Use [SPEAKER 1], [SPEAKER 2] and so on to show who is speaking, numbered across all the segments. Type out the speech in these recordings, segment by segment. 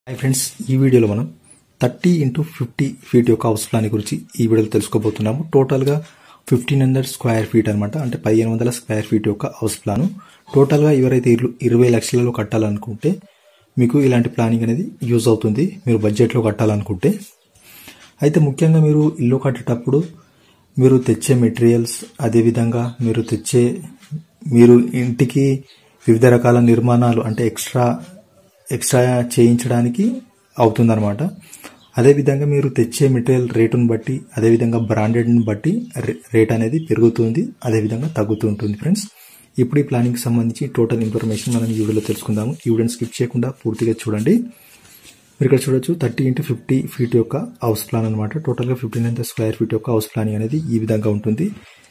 [SPEAKER 1] hi friends ఈ వీడియోలో మనం థర్టీ ఇంటూ ఫిఫ్టీ ఫీట్ యొక్క హౌస్ ప్లాన్ గురించి ఈ వీడియోలో తెలుసుకోబోతున్నాము టోటల్గా ఫిఫ్టీన్ హండ్రెడ్ స్క్వేర్ ఫీట్ అనమాట అంటే పదిహేను వందల స్క్వేర్ ఫీట్ యొక్క హౌస్ ప్లాను టోటల్గా ఎవరైతే ఇల్లు ఇరవై లక్షలలో కట్టాలనుకుంటే మీకు ఇలాంటి ప్లానింగ్ అనేది యూజ్ అవుతుంది మీరు బడ్జెట్లో కట్టాలనుకుంటే అయితే ముఖ్యంగా మీరు ఇల్లు కట్టేటప్పుడు మీరు తెచ్చే మెటీరియల్స్ అదేవిధంగా మీరు తెచ్చే మీరు ఇంటికి వివిధ రకాల నిర్మాణాలు అంటే ఎక్స్ట్రా ఎక్స్ట్రా చేయించడానికి అవుతుందన్నమాట అదేవిధంగా మీరు తెచ్చే మెటీరియల్ రేటును బట్టి అదేవిధంగా బ్రాండెడ్ని బట్టి రే- రేట్ అనేది పెరుగుతుంది అదేవిధంగా తగ్గుతూ ఉంటుంది ఫ్రెండ్స్ ఇప్పుడు ఈ ప్లానింగ్కి సంబంధించి టోటల్ ఇన్ఫర్మేషన్ మనం ఈ వీడియోలో తెలుసుకుందాము ఈ వీడియోని స్కిప్ చేయకుండా పూర్తిగా చూడండి మీరు ఇక్కడ చూడొచ్చు థర్టీ ఇంటూ ఫిఫ్టీ ఫీట్ యొక్క హౌస్ ప్లాన్ అనమాట టోటల్గా ఫిఫ్టీన్ హండ్రెడ్ స్క్వేర్ ఫీట్ యొక్క హౌస్ ప్లానింగ్ అనేది ఈ విధంగా ఉంటుంది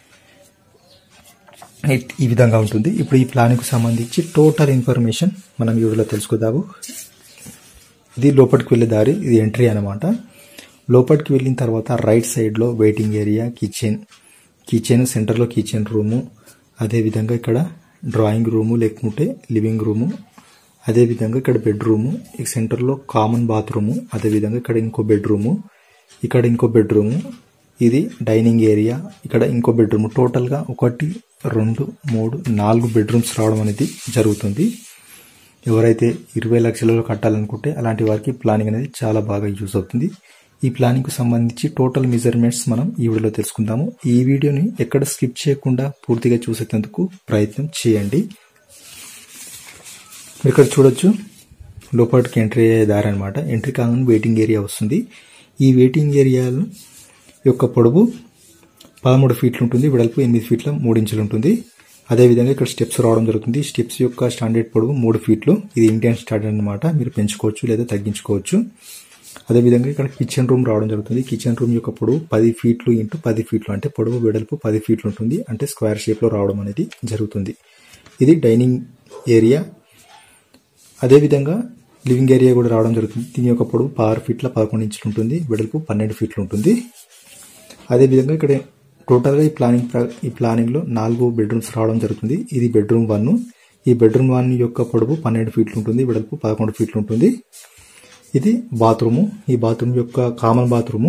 [SPEAKER 1] ఇట్ ఈ విధంగా ఉంటుంది ఇప్పుడు ఈ ప్లాన్కి సంబంధించి టోటల్ ఇన్ఫర్మేషన్ మనం ఈ వీడియోలో తెలుసుకుందాము ఇది లోపలికి వెళ్ళే దారి ఇది ఎంట్రీ అనమాట లోపలికి వెళ్ళిన తర్వాత రైట్ సైడ్లో వెయిటింగ్ ఏరియా కిచెన్ కిచెన్ సెంటర్లో కిచెన్ రూము అదేవిధంగా ఇక్కడ డ్రాయింగ్ రూము లేకుంటే లివింగ్ రూము అదేవిధంగా ఇక్కడ బెడ్రూము ఈ సెంటర్లో కామన్ బాత్రూము అదేవిధంగా ఇక్కడ ఇంకో బెడ్రూము ఇక్కడ ఇంకో బెడ్రూము ఇది డైనింగ్ ఏరియా ఇక్కడ ఇంకో బెడ్రూమ్ టోటల్గా ఒకటి రెండు మూడు నాలుగు బెడ్రూమ్స్ రావడం అనేది జరుగుతుంది ఎవరైతే ఇరవై లక్షలలో కట్టాలనుకుంటే అలాంటి వారికి ప్లానింగ్ అనేది చాలా బాగా యూజ్ అవుతుంది ఈ ప్లానింగ్కు సంబంధించి టోటల్ మెజర్మెంట్స్ మనం ఈ వీడియోలో తెలుసుకుందాము ఈ వీడియోని ఎక్కడ స్కిప్ చేయకుండా పూర్తిగా చూసేందుకు ప్రయత్నం చేయండి మీరు ఇక్కడ చూడొచ్చు లోపలికి ఎంట్రీ అయ్యే దారి అనమాట ఎంట్రీ కాగానే వెయిటింగ్ ఏరియా వస్తుంది ఈ వెయిటింగ్ ఏరియా యొక్క పొడవు పదమూడు ఫీట్లు ఉంటుంది వెడల్పు ఎనిమిది ఫీట్ల మూడు ఇంచులు ఉంటుంది అదేవిధంగా ఇక్కడ స్టెప్స్ రావడం జరుగుతుంది స్టెప్స్ యొక్క స్టాండర్డ్ పొడవు మూడు ఫీట్లు ఇది ఇండియన్ స్టాండర్డ్ అనమాట మీరు పెంచుకోవచ్చు లేదా తగ్గించుకోవచ్చు అదేవిధంగా ఇక్కడ కిచెన్ రూమ్ రావడం జరుగుతుంది కిచెన్ రూమ్ యొక్క పొడవు పది ఫీట్లు ఇంటూ పది ఫీట్లు అంటే పొడవు వెడల్పు పది ఫీట్లు ఉంటుంది అంటే స్క్వేర్ షేప్లో రావడం అనేది జరుగుతుంది ఇది డైనింగ్ ఏరియా అదేవిధంగా లివింగ్ ఏరియా కూడా రావడం జరుగుతుంది దీని యొక్క పొడవు ఆరు ఫీట్ల పదకొండు ఇంచులు ఉంటుంది వెడల్పు పన్నెండు ఫీట్లు ఉంటుంది అదేవిధంగా ఇక్కడ టోటల్గా ఈ ప్లానింగ్ ప్ర- ఈ ప్లానింగ్లో నాలుగు బెడ్రూమ్స్ రావడం జరుగుతుంది ఇది బెడ్రూమ్ వన్ ఈ బెడ్రూమ్ వన్ యొక్క పొడవు పన్నెండు ఫీట్లు ఉంటుంది వెడల్పు పదకొండు ఫీట్లు ఉంటుంది ఇది బాత్రూము ఈ బాత్రూమ్ యొక్క కామన్ బాత్రూము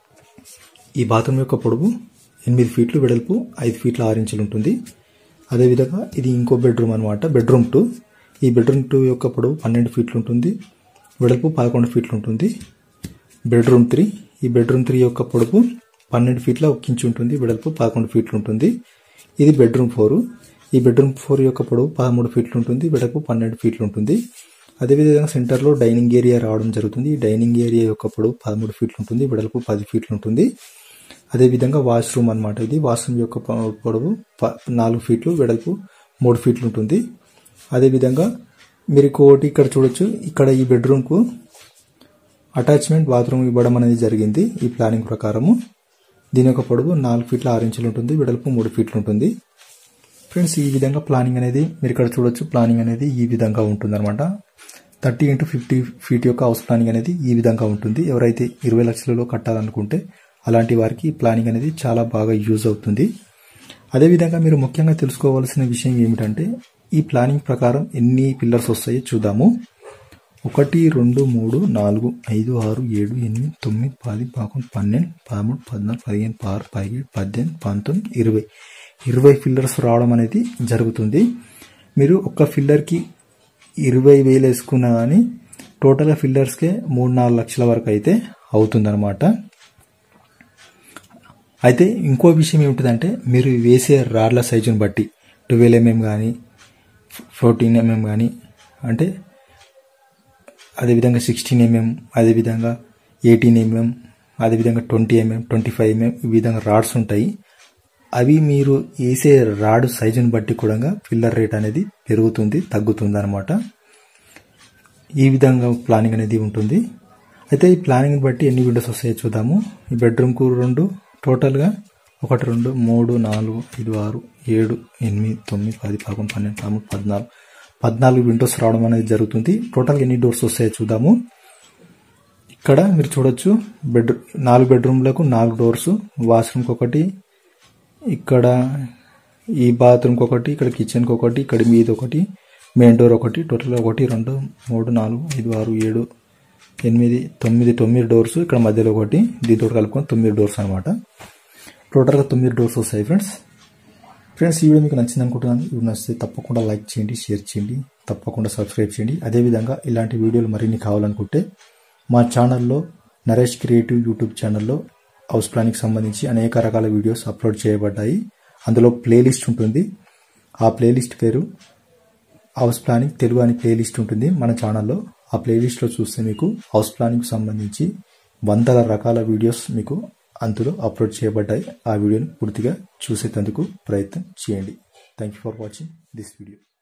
[SPEAKER 1] ఈ బాత్రూమ్ యొక్క పొడవు ఎనిమిది ఫీట్లు వెడల్పు ఐదు ఫీట్ల ఆరు ఇంచులు ఉంటుంది అదేవిధంగా ఇది ఇంకో బెడ్రూమ్ అనమాట బెడ్రూమ్ టూ ఈ బెడ్రూమ్ టూ యొక్క పొడవు పన్నెండు ఫీట్లు ఉంటుంది వెడల్పు పదకొండు ఫీట్లు ఉంటుంది బెడ్రూమ్ త్రీ ఈ బెడ్రూమ్ త్రీ యొక్క పొడవు పన్నెండు ఫీట్ల ఒక ఇంచు ఉంటుంది వెడల్పు పదకొండు ఫీట్లు ఉంటుంది ఇది బెడ్రూమ్ ఫోర్ ఈ బెడ్రూమ్ ఫోర్ యొక్క పొడవు పదమూడు ఫీట్లు ఉంటుంది వెడల్పు పన్నెండు ఫీట్లు ఉంటుంది అదేవిధంగా సెంటర్లో డైనింగ్ ఏరియా రావడం జరుగుతుంది ఈ డైనింగ్ ఏరియా యొక్క పొడవు పదమూడు ఫీట్లు ఉంటుంది వెడల్పు పది ఫీట్లు ఉంటుంది అదేవిధంగా వాష్రూమ్ అన్నమాట ఇది వాష్రూమ్ యొక్క పొ- పొడవు ప- నాలుగు ఫీట్లు వెడల్పు మూడు ఫీట్లు ఉంటుంది అదేవిధంగా మీరు ఇంకోటి ఇక్కడ చూడొచ్చు ఇక్కడ ఈ బెడ్రూమ్కు అటాచ్మెంట్ బాత్రూమ్ ఇవ్వడం అనేది జరిగింది ఈ ప్లానింగ్ ప్రకారము దీని యొక్క పొడవు నాలుగు ఫీట్ల ఆరు ఇంచులు ఉంటుంది వెడల్పు మూడు ఫీట్లు ఉంటుంది ఫ్రెండ్స్ ఈ విధంగా ప్లానింగ్ అనేది మీరు ఇక్కడ చూడొచ్చు ప్లానింగ్ అనేది ఈ విధంగా ఉంటుంది అనమాట థర్టీ ఇంటూ ఫిఫ్టీ ఫీట్ యొక్క హౌస్ ప్లానింగ్ అనేది ఈ విధంగా ఉంటుంది ఎవరైతే ఇరవై లక్షలలో కట్టాలనుకుంటే అలాంటి వారికి ఈ ప్లానింగ్ అనేది చాలా బాగా యూజ్ అవుతుంది అదేవిధంగా మీరు ముఖ్యంగా తెలుసుకోవాల్సిన విషయం ఏమిటంటే ఈ ప్లానింగ్ ప్రకారం ఎన్ని పిల్లర్స్ వస్తాయో చూద్దాము ఒకటి రెండు మూడు నాలుగు ఐదు ఆరు ఏడు ఎనిమిది తొమ్మిది పది పదకొండు పన్నెండు పదమూడు పద్నాలుగు పదిహేను పదహారు పదిహేడు పద్దెనిమిది పంతొమ్మిది ఇరవై ఇరవై ఫిల్లర్స్ రావడం అనేది జరుగుతుంది మీరు ఒక్క ఫిల్లర్కి ఇరవై వేలు వేసుకున్నా కానీ టోటల్గా ఫిల్లర్స్కే మూడు నాలుగు లక్షల వరకు అయితే అవుతుందన్నమాట అయితే ఇంకో విషయం ఏమిటిదంటే మీరు వేసే రాడ్ల సైజుని బట్టి ట్వెల్వ్ ఎంఎం కానీ ఫోర్టీన్ ఎంఎం కానీ అంటే అదేవిధంగా సిక్స్టీన్ ఎంఎం అదేవిధంగా ఎయిటీన్ ఎంఎం అదేవిధంగా twenty mm twenty five mm ఈ విధంగా రాడ్స్ ఉంటాయి అవి మీరు వేసే రాడ్ సైజుని బట్టి కూడా ఫిల్లర్ రేట్ అనేది పెరుగుతుంది తగ్గుతుంది అనమాట ఈ విధంగా ప్లానింగ్ అనేది ఉంటుంది అయితే ఈ ప్లానింగ్ బట్టి ఎన్ని విండోస్ వస్తాయో చూద్దాము ఈ బెడ్రూమ్కు రెండు టోటల్గా ఒకటి రెండు మూడు నాలుగు ఐదు ఆరు ఏడు ఎనిమిది తొమ్మిది పది పదకొండు పన్నెండు పదమూడు పద్నాలుగు పద్నాలుగు విండోస్ రావడం అనేది జరుగుతుంది టోటల్ ఎన్ని డోర్స్ వస్తాయో చూద్దాము ఇక్కడ మీరు చూడొచ్చు బెడ్ నాలుగు బెడ్రూమ్లకు నాలుగు డోర్స్ వాష్రూమ్కి ఒకటి ఇక్కడ ఈ బాత్రూమ్కి ఒకటి ఇక్కడ కిచెన్కి ఒకటి ఇక్కడ మీద ఒకటి మెయిన్ డోర్ ఒకటి టోటల్ ఒకటి రెండు మూడు నాలుగు ఐదు ఆరు ఏడు ఎనిమిది తొమ్మిది తొమ్మిది డోర్స్ ఇక్కడ మధ్యలో ఒకటి దీంతో కలుపుకొని తొమ్మిది డోర్స్ అనమాట టోటల్గా తొమ్మిది డోర్స్ వస్తాయి ఫ్రెండ్స్ ఫ్రెండ్స్ ఈ వీడియో మీకు నచ్చింది అనుకుంటున్నాను ఇవి నచ్చితే తప్పకుండా లైక్ చేయండి షేర్ చేయండి తప్పకుండా సబ్స్క్రైబ్ చేయండి అదేవిధంగా ఇలాంటి వీడియోలు మరిన్ని కావాలనుకుంటే మా ఛానల్లో నరేష్ క్రియేటివ్ యూట్యూబ్ ఛానల్లో హౌస్ ప్లానింగ్ సంబంధించి అనేక రకాల వీడియోస్ అప్లోడ్ చేయబడ్డాయి అందులో ప్లేలిస్ట్ ఉంటుంది ఆ ప్లేలిస్ట్ పేరు హౌస్ ప్లానింగ్ తెలుగు అని ప్లేలిస్ట్ ఉంటుంది మన ఛానల్లో ఆ ప్లేలిస్ట్లో చూస్తే మీకు హౌస్ ప్లానింగ్ సంబంధించి వందల రకాల వీడియోస్ మీకు అందులో అప్లోడ్ చేయబడ్డాయి ఆ వీడియోని పూర్తిగా చూసేందుకు ప్రయత్నం చేయండి thank you for watching this video